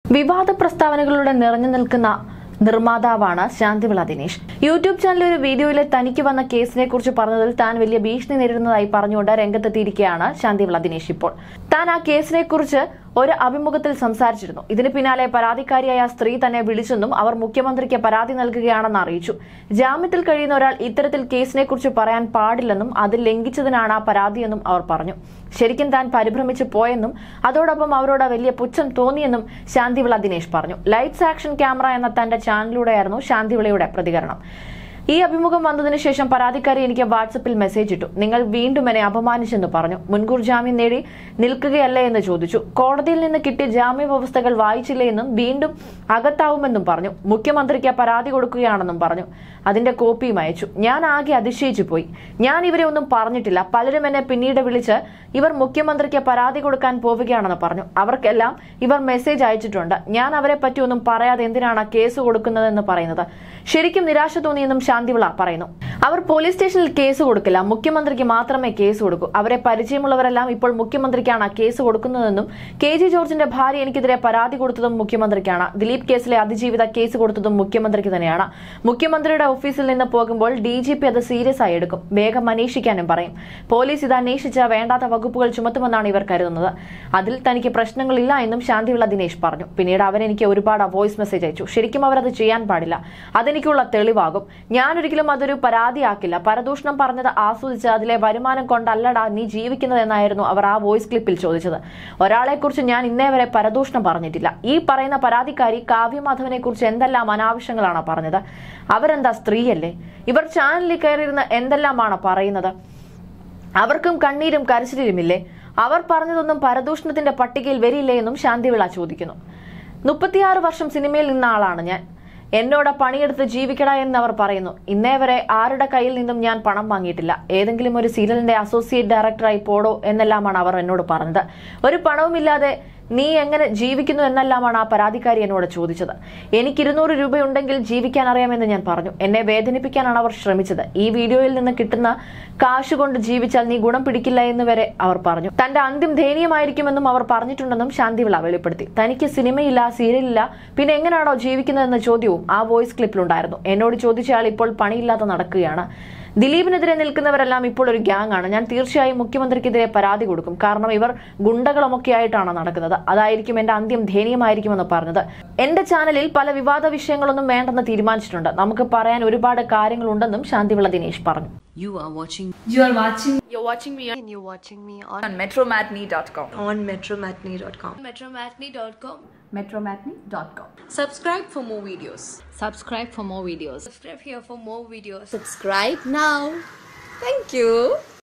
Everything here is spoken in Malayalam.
വിവാദ പ്രസ്താവനകളുടെ നിറഞ്ഞു നിൽക്കുന്ന നിർമ്മാതാവാണ് ശാന്തിവിള ദിനേശ് യൂട്യൂബ് ചാനലിൽ ഒരു വീഡിയോയിലെ തനിക്ക് വന്ന കേസിനെ കുറിച്ച് പറഞ്ഞതിൽ താൻ വലിയ ഭീഷണി നേരിടുന്നതായി പറഞ്ഞുകൊണ്ട് രംഗത്തെത്തിയിരിക്കുകയാണ് ശാന്തിവിള ദിനേശ് ഇപ്പോൾ താൻ ആ കേസിനെ കുറിച്ച് ഒരു അഭിമുഖത്തിൽ സംസാരിച്ചിരുന്നു ഇതിന് പിന്നാലെ പരാതിക്കാരിയായ സ്ത്രീ തന്നെ വിളിച്ചെന്നും അവർ മുഖ്യമന്ത്രിക്ക് പരാതി നൽകുകയാണെന്ന് അറിയിച്ചു ജാമ്യത്തിൽ കഴിയുന്ന ഒരാൾ ഇത്തരത്തിൽ കേസിനെ കുറിച്ച് പറയാൻ പാടില്ലെന്നും അത് ലംഘിച്ചതിനാണ് ആ പരാതിയെന്നും അവർ പറഞ്ഞു ശരിക്കും താൻ പരിഭ്രമിച്ചു പോയെന്നും അതോടൊപ്പം അവരോട് വലിയ പുച്ഛം തോന്നിയെന്നും ശാന്തിവിള ദിനേശ് പറഞ്ഞു ലൈറ്റ്സ് ആക്ഷൻ ക്യാമറ എന്ന തന്റെ ചാനലിലൂടെയായിരുന്നു ശാന്തിവിളയുടെ പ്രതികരണം ഈ അഭിമുഖം വന്നതിന് ശേഷം പരാതിക്കാരി എനിക്ക് വാട്സപ്പിൽ മെസ്സേജ് ഇട്ടു നിങ്ങൾ വീണ്ടും എന്നെ അപമാനിച്ചെന്ന് പറഞ്ഞു മുൻകൂർ ജാമ്യം നേടി നിൽക്കുകയല്ലേ എന്ന് ചോദിച്ചു കോടതിയിൽ നിന്ന് കിട്ടിയ ജാമ്യ വ്യവസ്ഥകൾ വായിച്ചില്ലേ എന്നും വീണ്ടും അകത്താവുമെന്നും പറഞ്ഞു മുഖ്യമന്ത്രിക്ക് പരാതി കൊടുക്കുകയാണെന്നും പറഞ്ഞു അതിന്റെ കോപ്പിയും അയച്ചു ഞാൻ ആകെ അതിശയിച്ചു പോയി ഞാൻ ഇവരെ ഒന്നും പറഞ്ഞിട്ടില്ല പലരും എന്നെ പിന്നീട് വിളിച്ച് ഇവർ മുഖ്യമന്ത്രിക്ക് പരാതി കൊടുക്കാൻ പോവുകയാണെന്ന് പറഞ്ഞു അവർക്കെല്ലാം ഇവർ മെസ്സേജ് അയച്ചിട്ടുണ്ട് ഞാൻ അവരെ പറ്റി ഒന്നും പറയാതെ എന്തിനാണ് കേസ് കൊടുക്കുന്നതെന്ന് പറയുന്നത് ശരിക്കും നിരാശ തോന്നിയെന്നും ശാന്തിവിള പറയുന്നു അവർ പോലീസ് സ്റ്റേഷനിൽ കേസ് കൊടുക്കില്ല മുഖ്യമന്ത്രിക്ക് മാത്രമേ കേസ് കൊടുക്കൂ അവരെ പരിചയമുള്ളവരെല്ലാം ഇപ്പോൾ മുഖ്യമന്ത്രിക്കാണ് കേസ് കൊടുക്കുന്നതെന്നും കെ ജി ജോർജിന്റെ ഭാര്യ എനിക്കെതിരെ പരാതി കൊടുത്തതും മുഖ്യമന്ത്രിക്കാണ് ദിലീപ് കേസിലെ അതിജീവിത കേസ് കൊടുത്തതും മുഖ്യമന്ത്രിക്ക് തന്നെയാണ് മുഖ്യമന്ത്രിയുടെ ഓഫീസിൽ നിന്ന് പോകുമ്പോൾ ഡി ജി പി അത് സീരിയസ് ആയി എടുക്കും വേഗം അന്വേഷിക്കാനും പറയും പോലീസ് ഇത് അന്വേഷിച്ച വേണ്ടാത്ത വകുപ്പുകൾ ചുമത്തുമെന്നാണ് ഇവർ കരുതുന്നത് അതിൽ തനിക്ക് പ്രശ്നങ്ങളില്ല എന്നും ശാന്തിവിള ദിനേശ് പറഞ്ഞു പിന്നീട് അവൻ എനിക്ക് ഒരുപാട് വോയിസ് മെസ്സേജ് അയച്ചു ശരിക്കും അവർ അത് ചെയ്യാൻ പാടില്ല അതെനിക്കുള്ള തെളിവാകും ഞാനൊരിക്കലും അതൊരു പരാതിയാക്കില്ല പരദൂഷണം പറഞ്ഞത് ആസ്വദിച്ച് അതിലെ വരുമാനം കൊണ്ടല്ലടാ നീ ജീവിക്കുന്നത് എന്നായിരുന്നു അവർ ആ വോയിസ് ക്ലിപ്പിൽ ചോദിച്ചത് ഒരാളെക്കുറിച്ച് ഞാൻ ഇന്നേ വരെ പരദൂഷണം പറഞ്ഞിട്ടില്ല ഈ പറയുന്ന പരാതിക്കാരി കാവ്യമാധവനെ കുറിച്ച് എന്തെല്ലാം അനാവശ്യങ്ങളാണ് പറഞ്ഞത് അവരെന്താ സ്ത്രീയല്ലേ ഇവർ ചാനലിൽ കയറിയിരുന്ന് എന്തെല്ലാമാണ് പറയുന്നത് അവർക്കും കണ്ണീരും കരച്ചിലുമില്ലേ അവർ പറഞ്ഞതൊന്നും പരദൂഷണത്തിന്റെ പട്ടികയിൽ വരില്ലേ എന്നും ശാന്തിവിള ചോദിക്കുന്നു മുപ്പത്തിയാറ് വർഷം സിനിമയിൽ നിന്ന ആളാണ് ഞാൻ എന്നോട് പണിയെടുത്ത് ജീവിക്കട എന്ന് അവർ പറയുന്നു ഇന്നേ വരെ ആരുടെ കയ്യിൽ നിന്നും ഞാൻ പണം വാങ്ങിയിട്ടില്ല ഏതെങ്കിലും ഒരു സീരിയലിന്റെ അസോസിയേറ്റ് ഡയറക്ടറായി പോടോ എന്നെല്ലാമാണ് അവർ എന്നോട് പറഞ്ഞത് ഒരു പണവുമില്ലാതെ നീ എങ്ങനെ ജീവിക്കുന്നു എന്നെല്ലാമാണ് ആ പരാതിക്കാരി എന്നോട് ചോദിച്ചത് എനിക്ക് ഇരുന്നൂറ് രൂപയുണ്ടെങ്കിൽ ജീവിക്കാൻ അറിയാമെന്ന് ഞാൻ പറഞ്ഞു എന്നെ വേദനിപ്പിക്കാനാണ് അവർ ശ്രമിച്ചത് ഈ വീഡിയോയിൽ നിന്ന് കിട്ടുന്ന കാശ് കൊണ്ട് ജീവിച്ചാൽ നീ ഗുണം പിടിക്കില്ല എന്ന് വരെ അവർ പറഞ്ഞു തന്റെ അന്ത്യം ദയനീയമായിരിക്കുമെന്നും അവർ പറഞ്ഞിട്ടുണ്ടെന്നും ശാന്തിവിള വെളിപ്പെടുത്തി തനിക്ക് സിനിമയില്ല സീരിയലില്ല പിന്നെ എങ്ങനെയാണോ ജീവിക്കുന്നതെന്ന ചോദ്യവും ആ വോയിസ് ക്ലിപ്പിലുണ്ടായിരുന്നു എന്നോട് ചോദിച്ചയാൾ ഇപ്പോൾ പണിയില്ലാതെ നടക്കുകയാണ് ദിലീപിനെതിരെ നിൽക്കുന്നവരെല്ലാം ഇപ്പോൾ ഒരു ഗ്യാങ് ആണ് ഞാൻ തീർച്ചയായും മുഖ്യമന്ത്രിക്കെതിരെ പരാതി കൊടുക്കും കാരണം ഇവർ ഗുണ്ടകളുമൊക്കെ ആയിട്ടാണ് നടക്കുന്നത് അതായിരിക്കും എന്റെ അന്ത്യം ദയനീയമായിരിക്കുമെന്ന് പറഞ്ഞത് എന്റെ ചാനലിൽ പല വിവാദ വിഷയങ്ങളൊന്നും വേണ്ടെന്ന് തീരുമാനിച്ചിട്ടുണ്ട് നമുക്ക് പറയാൻ ഒരുപാട് കാര്യങ്ങളുണ്ടെന്നും ശാന്തിവിള ദിനേശ് പറഞ്ഞു You are watching You are watching You're watching me on, and you're watching me on, on metromatney.com. on metromatney.com. Metromatney.com. metromatney.com. subscribe for more videos Subscribe for more videos. Subscribe here for more videos. subscribe now thank you